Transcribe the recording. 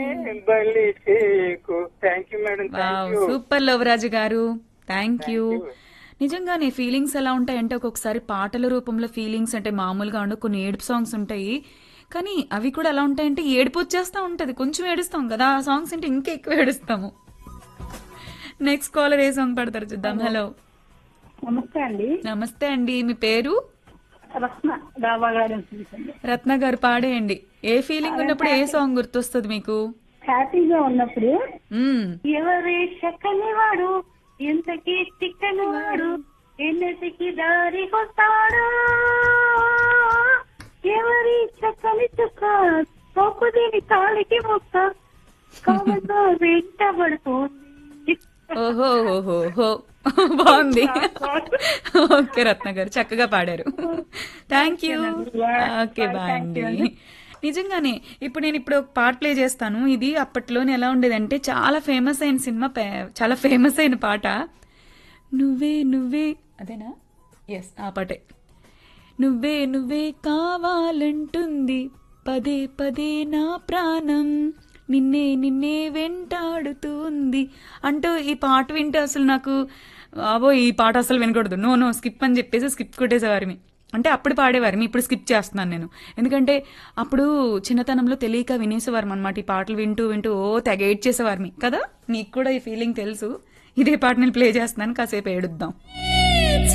బలి చేకు thank you madam wow thank you super Lavaraju garu thank you నిజంగానే ఫీలింగ్స్ ఎలా ఉంటాయంటే ఒక్కొక్కసారి పాటల రూపంలో ఫీలింగ్స్ అంటే మామూలుగా ఉండు కొన్ని ఏడుపు సాంగ్స్ ఉంటాయి కానీ అవి కూడా ఎలా ఉంటాయంటే ఏడుపు వచ్చేస్తా ఉంటది కొంచెం ఏడుస్తాం కదా ఆ సాంగ్స్ అంటే ఇంకా ఎక్కువ ఏడుస్తాము నెక్స్ట్ కాలర్ ఏ సాంగ్ పడతారు చూద్దాం హలో నమస్తే అండి నమస్తే అండి మీ పేరు రత్న డాబా గార్డెన్స్ నుంచి అండి రత్న గారు పాడేయండి ఏ ఫీలింగ్ ఉన్నప్పుడు ఏ సాంగ్ గుర్తొస్తుంది మీకు హ్యాపీగా ఉన్నప్పుడు మ్మ్. ఎవరి చక్కని వాడు ఎంతకి చిక్కని వాడు ఎన్నటికి దారికొస్తాడు ఎవరి చక్కని చుక్క తోపు దీని కాలికి మొక్క కామతో వెంటబడుతోంది ఓహో ఓహో హో బాగుంది ఓకే రత్న గారు చక్కగా పాడారు థ్యాంక్ యూ ఓకే బాయ్ అండి నిజంగానే ఇప్పుడు నేను ఇప్పుడు ఒక పాట ప్లే చేస్తాను ఇది అప్పట్లోనే ఎలా ఉండేదంటే చాలా ఫేమస్ అయిన సినిమా పే- చాలా ఫేమస్ అయిన పాట నువ్వే నువ్వే అదేనా ఎస్ ఆ పాటే నువ్వే నువ్వే కావాలంటుంది పదే పదే నా ప్రాణం నిన్నే నిన్నే వెంటాడుతుంది అంటూ ఈ పాట వింటే అసలు నాకు ఆబో ఈ పాట అసలు వినకూడదు నో నో స్కిప్ అని చెప్పేసి స్కిప్ కొట్టేసేవారిని అంటే అప్పుడు పాడేవారిని ఇప్పుడు స్కిప్ చేస్తున్నాను నేను ఎందుకంటే అప్పుడు చిన్నతనంలో తెలియక వినేసేవారు అనమాట ఈ పాటలు వింటూ వింటూ ఓ తెగ ఏడ్ చేసేవారిని కదా నీకు కూడా ఈ ఫీలింగ్ తెలుసు ఇదే పాట నేను ప్లే చేస్తున్నాను కాసేపు ఏడుద్దాం